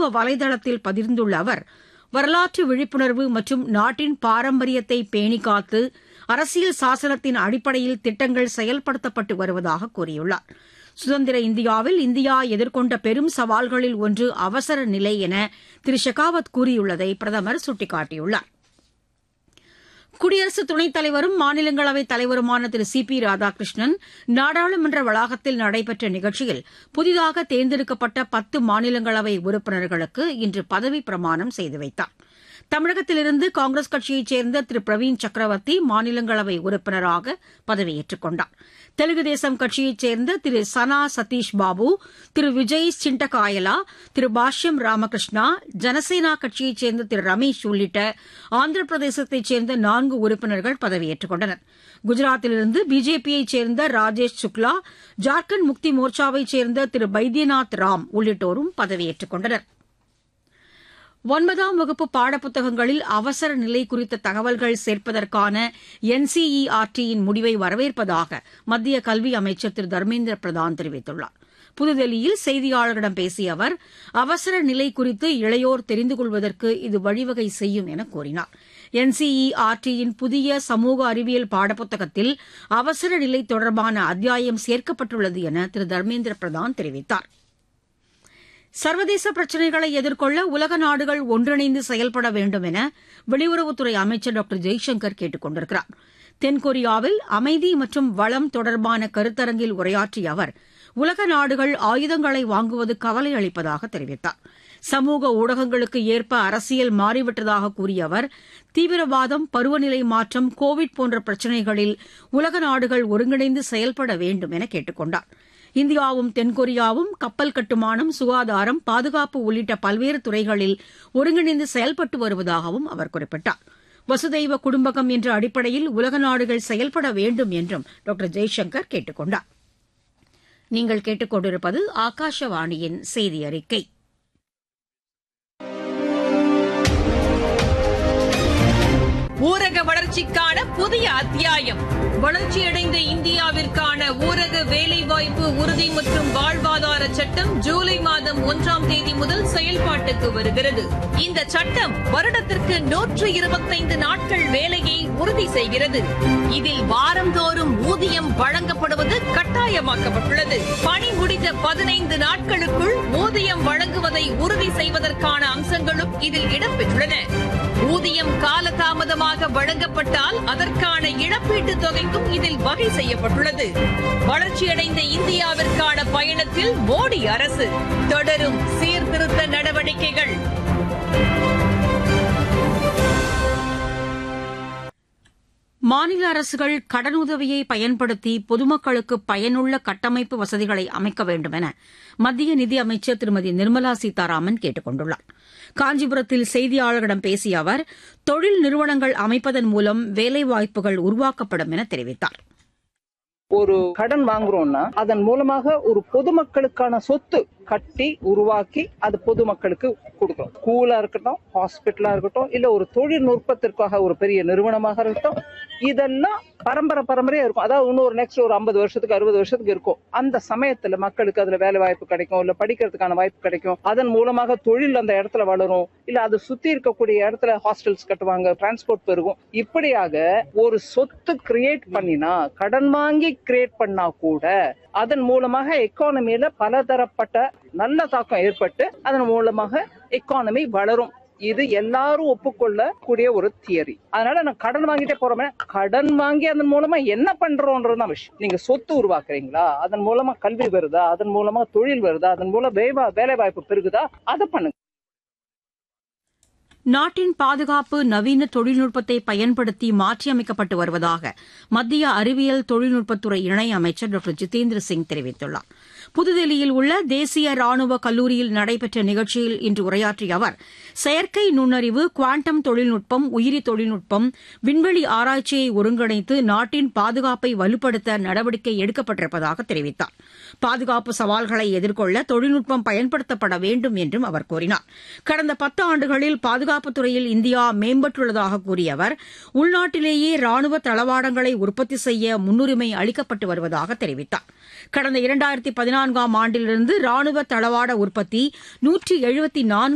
சமூக வலைதளத்தில் பகிர்ந்துள்ள அவர் வரலாற்று விழிப்புணர்வு மற்றும் நாட்டின் பாரம்பரியத்தை பேணி காத்து அரசியல் சாசனத்தின் அடிப்படையில் திட்டங்கள் செயல்படுத்தப்பட்டு வருவதாக கூறியுள்ளார் சுதந்திர இந்தியாவில் இந்தியா எதிர்கொண்ட பெரும் சவால்களில் ஒன்று அவசர நிலை என திரு ஷெகாவத் கூறியுள்ளதை பிரதமர் சுட்டிக்காட்டியுள்ளார் குடியரசு துணைத் தலைவரும் மாநிலங்களவைத் தலைவருமான திரு சி பி ராதாகிருஷ்ணன் நாடாளுமன்ற வளாகத்தில் நடைபெற்ற நிகழ்ச்சியில் புதிதாக தேர்ந்தெடுக்கப்பட்ட பத்து மாநிலங்களவை உறுப்பினர்களுக்கு இன்று பதவிப் பிரமாணம் செய்து வைத்தார் தமிழகத்திலிருந்து காங்கிரஸ் கட்சியைச் சேர்ந்த திரு பிரவீன் சக்கரவர்த்தி மாநிலங்களவை உறுப்பினராக பதவியேற்றுக் கொண்டார் தெலுங்கு தேசம் கட்சியைச் சேர்ந்த திரு சனா சதீஷ் பாபு திரு விஜய் சிண்டகாயலா திரு பாஷ்யம் ராமகிருஷ்ணா ஜனசேனா கட்சியைச் சேர்ந்த திரு ரமேஷ் உள்ளிட்ட ஆந்திர பிரதேசத்தைச் சேர்ந்த நான்கு உறுப்பினர்கள் பதவியேற்றுக் கொண்டனர் குஜராத்திலிருந்து பிஜேபியைச் சேர்ந்த ராஜேஷ் சுக்லா ஜார்க்கண்ட் முக்தி மோர்ச்சாவைச் சேர்ந்த திரு பைத்யநாத் ராம் உள்ளிட்டோரும் பதவியேற்றுக் கொண்டனா் ஒன்பதாம் வகுப்பு பாடப்புத்தகங்களில் அவசர நிலை குறித்த தகவல்கள் சேர்ப்பதற்கான என்சிஇஆர்டியின் முடிவை வரவேற்பதாக மத்திய கல்வி அமைச்சர் திரு தர்மேந்திர பிரதான் தெரிவித்துள்ளார் புதுதில்லியில் செய்தியாளர்களிடம் பேசிய அவர் அவசர நிலை குறித்து இளையோர் தெரிந்து கொள்வதற்கு இது வழிவகை செய்யும் என கூறினார் என்சிஇஆர்டியின் புதிய சமூக அறிவியல் பாடப்புத்தகத்தில் அவசர நிலை தொடர்பான அத்தியாயம் சேர்க்கப்பட்டுள்ளது என திரு தர்மேந்திர பிரதான் தெரிவித்தாா் சர்வதேச பிரச்சினைகளை எதிர்கொள்ள உலக நாடுகள் ஒன்றிணைந்து செயல்பட வேண்டும் என வெளியுறவுத்துறை அமைச்சர் டாக்டர் ஜெய்சங்கர் கேட்டுக் கொண்டிருக்கிறார் தென்கொரியாவில் அமைதி மற்றும் வளம் தொடர்பான கருத்தரங்கில் உரையாற்றிய அவர் உலக நாடுகள் ஆயுதங்களை வாங்குவது கவலை அளிப்பதாக தெரிவித்தார் சமூக ஊடகங்களுக்கு ஏற்ப அரசியல் மாறிவிட்டதாக கூறிய அவர் தீவிரவாதம் பருவநிலை மாற்றம் கோவிட் போன்ற பிரச்சினைகளில் உலக நாடுகள் ஒருங்கிணைந்து செயல்பட வேண்டும் என கேட்டுக் கொண்டாா் இந்தியாவும் தென்கொரியாவும் கப்பல் கட்டுமானம் சுகாதாரம் பாதுகாப்பு உள்ளிட்ட பல்வேறு துறைகளில் ஒருங்கிணைந்து செயல்பட்டு வருவதாகவும் அவர் குறிப்பிட்டார் வசுதெய்வ குடும்பகம் என்ற அடிப்படையில் உலக நாடுகள் செயல்பட வேண்டும் என்றும் டாக்டர் ஜெய்சங்கர் கேட்டுக் கொண்டார் நீங்கள் கேட்டுக்கொண்டிருப்பது ஆகாஷவாணியின் செய்தி அறிக்கை ஊரக வளர்ச்சிக்கான புதிய அத்தியாயம் வளர்ச்சியடைந்த இந்தியாவிற்கான ஊரக வேலைவாய்ப்பு உறுதி மற்றும் வாழ்வாதார சட்டம் ஜூலை மாதம் ஒன்றாம் தேதி முதல் செயல்பாட்டுக்கு வருகிறது இந்த சட்டம் வருடத்திற்கு நூற்று இருபத்தைந்து நாட்கள் வேலையை உறுதி செய்கிறது இதில் வாரந்தோறும் ஊதியம் வழங்கப்படுவது கட்டாயமாக்கப்பட்டுள்ளது பணி முடிந்த பதினைந்து நாட்களுக்குள் ஊதியம் வழங்குவதை உறுதி செய்வதற்கான அம்சங்களும் இதில் இடம்பெற்றுள்ளன ஊதியம் காலதாமதமாக வழங்கப்பட்டால் அதற்கான இழப்பீட்டுத் தொகைக்கும் இதில் வகை செய்யப்பட்டுள்ளது வளர்ச்சியடைந்த இந்தியாவிற்கான பயணத்தில் மோடி அரசு தொடரும் சீர்திருத்த நடவடிக்கைகள் மாநில அரசுகள் கடனுதவியை பயன்படுத்தி பொதுமக்களுக்கு பயனுள்ள கட்டமைப்பு வசதிகளை அமைக்க வேண்டும் என மத்திய நிதியமைச்சர் திருமதி நிர்மலா சீதாராமன் கேட்டுக் கொண்டுள்ளார் காஞ்சிபுரத்தில் செய்தியாளர்களிடம் பேசிய அவர் தொழில் நிறுவனங்கள் அமைப்பதன் மூலம் வேலைவாய்ப்புகள் உருவாக்கப்படும் என தெரிவித்தார் ஒரு கடன் வாங்குறோம்னா அதன் மூலமாக ஒரு பொதுமக்களுக்கான சொத்து கட்டி உருவாக்கி அது பொதுமக்களுக்கு கொடுக்கணும் ஸ்கூலா இருக்கட்டும் ஹாஸ்பிட்டலா இருக்கட்டும் இல்ல ஒரு தொழில்நுட்பத்திற்காக ஒரு பெரிய நிறுவனமாக இருக்கட்டும் இதெல்லாம் பரம்பரை பரம்பரையா இருக்கும் அதாவது இன்னொரு நெக்ஸ்ட் ஒரு ஐம்பது வருஷத்துக்கு அறுபது வருஷத்துக்கு இருக்கும் அந்த சமயத்துல மக்களுக்கு அதுல வேலை வாய்ப்பு கிடைக்கும் இல்ல படிக்கிறதுக்கான வாய்ப்பு கிடைக்கும் அதன் மூலமாக தொழில் அந்த இடத்துல வளரும் இல்ல அது சுத்தி இருக்கக்கூடிய இடத்துல ஹாஸ்டல்ஸ் கட்டுவாங்க டிரான்ஸ்போர்ட் பெருகும் இப்படியாக ஒரு சொத்து கிரியேட் பண்ணினா கடன் வாங்கி கிரியேட் பண்ணா கூட அதன் மூலமாக எக்கானமியில பலதரப்பட்ட நல்ல தாக்கம் ஏற்பட்டு அதன் மூலமாக எக்கானமி வளரும் இது எல்லாரும் ஒப்புக்கொள்ளக்கூடிய ஒரு தியரி அதனால நான் கடன் வாங்கிட்டே போறோமே கடன் வாங்கி அதன் மூலமா என்ன பண்றோன்றதுதான் விஷயம் நீங்க சொத்து உருவாக்குறீங்களா அதன் மூலமா கல்வி வருதா அதன் மூலமா தொழில் வருதா அதன் மூலம் வேலை வாய்ப்பு பெருகுதா அதை பண்ணுங்க நாட்டின் பாதுகாப்பு நவீன தொழில்நுட்பத்தை பயன்படுத்தி மாற்றியமைக்கப்பட்டு வருவதாக மத்திய அறிவியல் தொழில்நுட்பத்துறை இணையமைச்சர் டாக்டர் ஜிதேந்திர சிங் தெரிவித்துள்ளார் புதுதில்லியில் உள்ள தேசிய ராணுவ கல்லூரியில் நடைபெற்ற நிகழ்ச்சியில் இன்று உரையாற்றிய அவர் செயற்கை நுண்ணறிவு குவாண்டம் தொழில்நுட்பம் உயிரி தொழில்நுட்பம் விண்வெளி ஆராய்ச்சியை ஒருங்கிணைத்து நாட்டின் பாதுகாப்பை வலுப்படுத்த நடவடிக்கை எடுக்கப்பட்டிருப்பதாக தெரிவித்தார் பாதுகாப்பு சவால்களை எதிர்கொள்ள தொழில்நுட்பம் பயன்படுத்தப்பட வேண்டும் என்றும் அவர் கூறினார் கடந்த பத்து ஆண்டுகளில் பாதுகாப்புத் துறையில் இந்தியா மேம்பட்டுள்ளதாக கூறிய அவர் உள்நாட்டிலேயே ராணுவ தளவாடங்களை உற்பத்தி செய்ய முன்னுரிமை அளிக்கப்பட்டு வருவதாக தெரிவித்தார் கடந்த இரண்டாயிரத்தி பதினான்காம் ஆண்டிலிருந்து ராணுவ தளவாட உற்பத்தி நூற்றி எழுபத்தி நான்கு